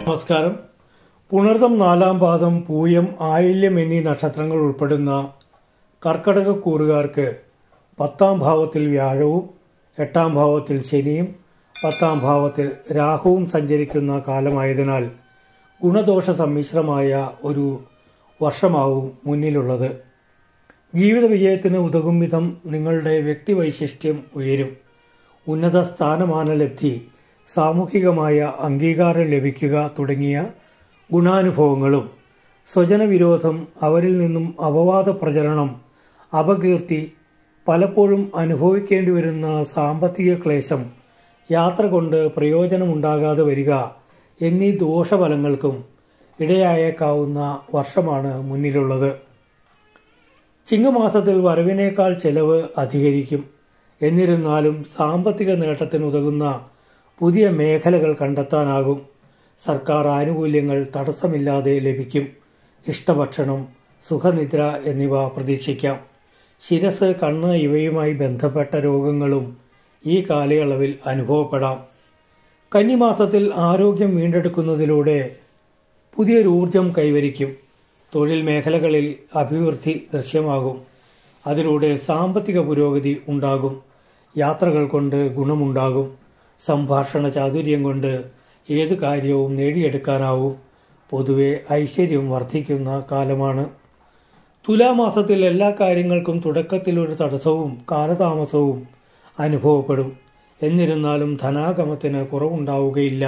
നമസ്കാരം പുണർതം നാലാം പാദം പൂയം ആയില്യം എന്നീ നക്ഷത്രങ്ങൾ ഉൾപ്പെടുന്ന കർക്കടക കൂറുകാർക്ക് പത്താം ഭാവത്തിൽ വ്യാഴവും എട്ടാം ഭാവത്തിൽ ശനിയും പത്താം ഭാവത്തിൽ രാഹുവും സഞ്ചരിക്കുന്ന കാലമായതിനാൽ ഗുണദോഷ സമ്മിശ്രമായ ഒരു വർഷമാവും മുന്നിലുള്ളത് ജീവിത വിജയത്തിന് ഉതകും വിധം നിങ്ങളുടെ വ്യക്തിവൈശിഷ്ട്യം ഉയരും ഉന്നത സ്ഥാനമാന ലബ്ധി സാമൂഹികമായ അംഗീകാരം ലഭിക്കുക തുടങ്ങിയ ഗുണാനുഭവങ്ങളും സ്വജനവിരോധം അവരിൽ നിന്നും അപവാദ പ്രചരണം അപകീർത്തി പലപ്പോഴും അനുഭവിക്കേണ്ടി വരുന്ന സാമ്പത്തിക ക്ലേശം യാത്ര കൊണ്ട് പ്രയോജനമുണ്ടാകാതെ വരിക എന്നീ ദോഷഫലങ്ങൾക്കും ഇടയായേക്കാവുന്ന വർഷമാണ് മുന്നിലുള്ളത് ചിങ്ങമാസത്തിൽ വരവിനേക്കാൾ ചെലവ് അധികരിക്കും എന്നിരുന്നാലും സാമ്പത്തിക നേട്ടത്തിനുതകുന്ന പുതിയ മേഖലകൾ കണ്ടെത്താനാകും സർക്കാർ ആനുകൂല്യങ്ങൾ തടസ്സമില്ലാതെ ലഭിക്കും ഇഷ്ടഭക്ഷണം സുഖനിദ്ര എന്നിവ പ്രതീക്ഷിക്കാം ശിരസ് കണ്ണ് ഇവയുമായി ബന്ധപ്പെട്ട രോഗങ്ങളും ഈ കാലയളവിൽ അനുഭവപ്പെടാം കന്നിമാസത്തിൽ ആരോഗ്യം വീണ്ടെടുക്കുന്നതിലൂടെ പുതിയൊരു ഊർജം കൈവരിക്കും തൊഴിൽ മേഖലകളിൽ അഭിവൃദ്ധി ദൃശ്യമാകും അതിലൂടെ സാമ്പത്തിക പുരോഗതി ഉണ്ടാകും യാത്രകൾ കൊണ്ട് ഗുണമുണ്ടാകും സംഭാഷണ ചാതുര്യം കൊണ്ട് ഏത് കാര്യവും നേടിയെടുക്കാനാവും പൊതുവെ ഐശ്വര്യം വർദ്ധിക്കുന്ന കാലമാണ് തുലാമാസത്തിൽ എല്ലാ കാര്യങ്ങൾക്കും തുടക്കത്തിൽ ഒരു തടസ്സവും കാലതാമസവും അനുഭവപ്പെടും എന്നിരുന്നാലും ധനാഗമത്തിന് കുറവുണ്ടാവുകയില്ല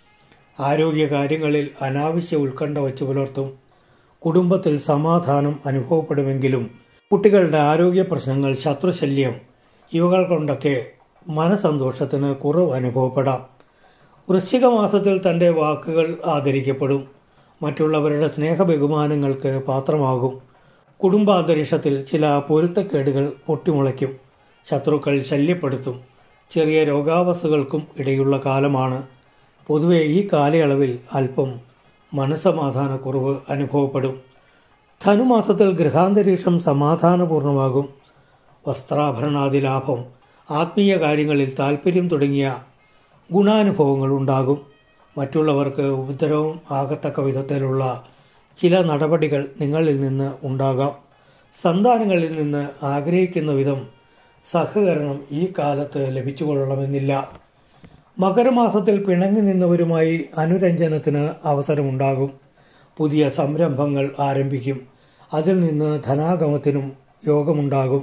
ആരോഗ്യകാര്യങ്ങളിൽ അനാവശ്യ ഉത്കണ്ഠ വച്ചു പുലർത്തും കുടുംബത്തിൽ സമാധാനം അനുഭവപ്പെടുമെങ്കിലും കുട്ടികളുടെ ആരോഗ്യ പ്രശ്നങ്ങൾ ശത്രുശല്യം ഇവകൾ കൊണ്ടൊക്കെ മനസന്തോഷത്തിന് കുറവ് അനുഭവപ്പെടാം വൃശ്ചിക മാസത്തിൽ തന്റെ വാക്കുകൾ ആദരിക്കപ്പെടും മറ്റുള്ളവരുടെ സ്നേഹബഹുമാനങ്ങൾക്ക് പാത്രമാകും കുടുംബാന്തരീക്ഷത്തിൽ ചില പൊരുത്തക്കേടുകൾ പൊട്ടിമുളയ്ക്കും ശത്രുക്കൾ ശല്യപ്പെടുത്തും ചെറിയ രോഗാവസ്ഥകൾക്കും ഇടയുള്ള കാലമാണ് പൊതുവെ ഈ കാലയളവിൽ അല്പം മനസമാധാനക്കുറവ് അനുഭവപ്പെടും ധനുമാസത്തിൽ ഗൃഹാന്തരീക്ഷം സമാധാനപൂർണമാകും വസ്ത്രാഭരണാദി ലാഭം ആത്മീയ കാര്യങ്ങളിൽ താൽപ്പര്യം തുടങ്ങിയ ഗുണാനുഭവങ്ങൾ ഉണ്ടാകും മറ്റുള്ളവർക്ക് ഉപദ്രവം ആകത്തക്ക വിധത്തിലുള്ള ചില നടപടികൾ നിങ്ങളിൽ നിന്ന് ഉണ്ടാകാം സന്താനങ്ങളിൽ നിന്ന് ആഗ്രഹിക്കുന്ന വിധം സഹകരണം ഈ കാലത്ത് ലഭിച്ചുകൊള്ളണമെന്നില്ല മകരമാസത്തിൽ പിണങ്ങി നിന്നവരുമായി അനുരഞ്ജനത്തിന് അവസരമുണ്ടാകും പുതിയ സംരംഭങ്ങൾ ആരംഭിക്കും അതിൽ നിന്ന് ധനാഗമത്തിനും യോഗമുണ്ടാകും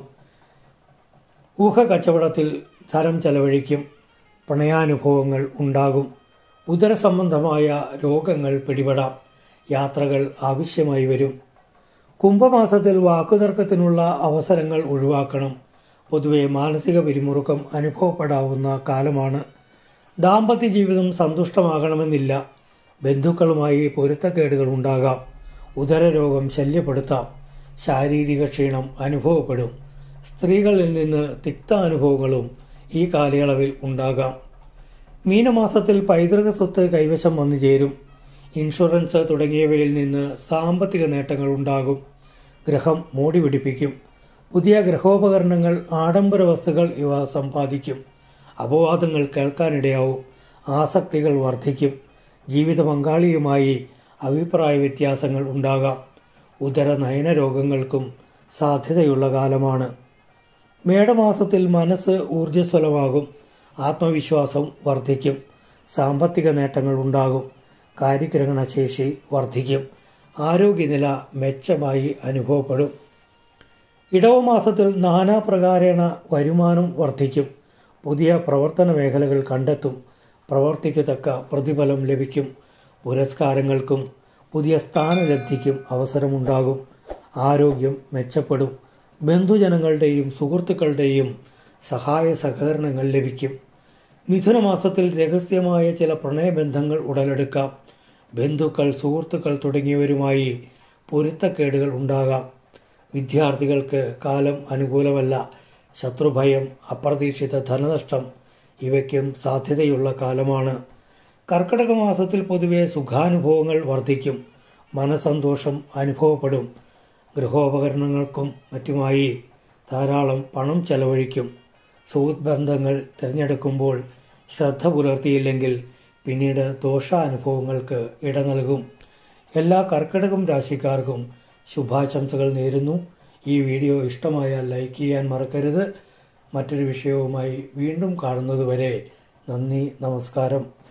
ഊഹ കച്ചവടത്തിൽ ധനം ചെലവഴിക്കും പ്രണയാനുഭവങ്ങൾ ഉണ്ടാകും ഉദരസംബന്ധമായ രോഗങ്ങൾ പിടിപെടാം യാത്രകൾ ആവശ്യമായി വരും കുംഭമാസത്തിൽ വാക്കുതർക്കത്തിനുള്ള അവസരങ്ങൾ ഒഴിവാക്കണം പൊതുവെ മാനസിക പിരിമുറുക്കം അനുഭവപ്പെടാവുന്ന കാലമാണ് ദാമ്പത്യ ജീവിതം സന്തുഷ്ടമാകണമെന്നില്ല ബന്ധുക്കളുമായി പൊരുത്തക്കേടുകൾ ഉണ്ടാകാം ഉദരരോഗം ശല്യപ്പെടുത്താം ശാരീരിക ക്ഷീണം അനുഭവപ്പെടും സ്ത്രീകളിൽ നിന്ന് തിക്താനുഭവങ്ങളും ഈ കാലയളവിൽ ഉണ്ടാകാം മീനമാസത്തിൽ പൈതൃക സ്വത്ത് കൈവശം വന്നു ചേരും ഇൻഷുറൻസ് തുടങ്ങിയവയിൽ നിന്ന് സാമ്പത്തിക നേട്ടങ്ങൾ ഉണ്ടാകും ഗ്രഹം മോടി പിടിപ്പിക്കും പുതിയ ഗ്രഹോപകരണങ്ങൾ ആഡംബര വസ്തുക്കൾ ഇവ സമ്പാദിക്കും അപവാദങ്ങൾ കേൾക്കാനിടയാവും ആസക്തികൾ വർദ്ധിക്കും ജീവിത പങ്കാളിയുമായി അഭിപ്രായ വ്യത്യാസങ്ങൾ ഉണ്ടാകാം ഉദര നയന രോഗങ്ങൾക്കും സാധ്യതയുള്ള കാലമാണ് മേടമാസത്തിൽ മനസ്സ് ഊർജ്ജസ്വലമാകും ആത്മവിശ്വാസം വർദ്ധിക്കും സാമ്പത്തിക നേട്ടങ്ങൾ ഉണ്ടാകും കാര്യഗ്രഹണശേഷി വർദ്ധിക്കും ആരോഗ്യനില മെച്ചമായി അനുഭവപ്പെടും ഇടവമാസത്തിൽ നാനാപ്രകാരേണ വരുമാനം വർദ്ധിക്കും പുതിയ പ്രവർത്തന മേഖലകൾ കണ്ടെത്തും പ്രവർത്തിക്കത്തക്ക പ്രതിഫലം ലഭിക്കും പുരസ്കാരങ്ങൾക്കും പുതിയ സ്ഥാനലബ്ധിക്കും അവസരമുണ്ടാകും ആരോഗ്യം മെച്ചപ്പെടും ബന്ധുജനങ്ങളുടെയും സുഹൃത്തുക്കളുടെയും സഹായ സഹകരണങ്ങൾ ലഭിക്കും മിഥുനമാസത്തിൽ രഹസ്യമായ ചില പ്രണയബന്ധങ്ങൾ ഉടലെടുക്കാം ബന്ധുക്കൾ സുഹൃത്തുക്കൾ തുടങ്ങിയവരുമായി പൊരുത്തക്കേടുകൾ ഉണ്ടാകാം വിദ്യാർത്ഥികൾക്ക് കാലം അനുകൂലമല്ല ശത്രുഭയം അപ്രതീക്ഷിത ധനനഷ്ടം ഇവയ്ക്കും സാധ്യതയുള്ള കാലമാണ് കർക്കിടക മാസത്തിൽ പൊതുവെ സുഖാനുഭവങ്ങൾ വർദ്ധിക്കും മനസന്തോഷം അനുഭവപ്പെടും ഗൃഹോപകരണങ്ങൾക്കും മറ്റുമായി ധാരാളം പണം ചെലവഴിക്കും സുഹൃത്ത് ബന്ധങ്ങൾ തിരഞ്ഞെടുക്കുമ്പോൾ ശ്രദ്ധ പുലർത്തിയില്ലെങ്കിൽ പിന്നീട് ദോഷാനുഭവങ്ങൾക്ക് ഇട നൽകും എല്ലാ കർക്കിടകം രാശിക്കാർക്കും ശുഭാശംസകൾ നേരുന്നു ഈ വീഡിയോ ഇഷ്ടമായാൽ ലൈക്ക് ചെയ്യാൻ മറക്കരുത് മറ്റൊരു വിഷയവുമായി വീണ്ടും കാണുന്നതുവരെ നന്ദി നമസ്കാരം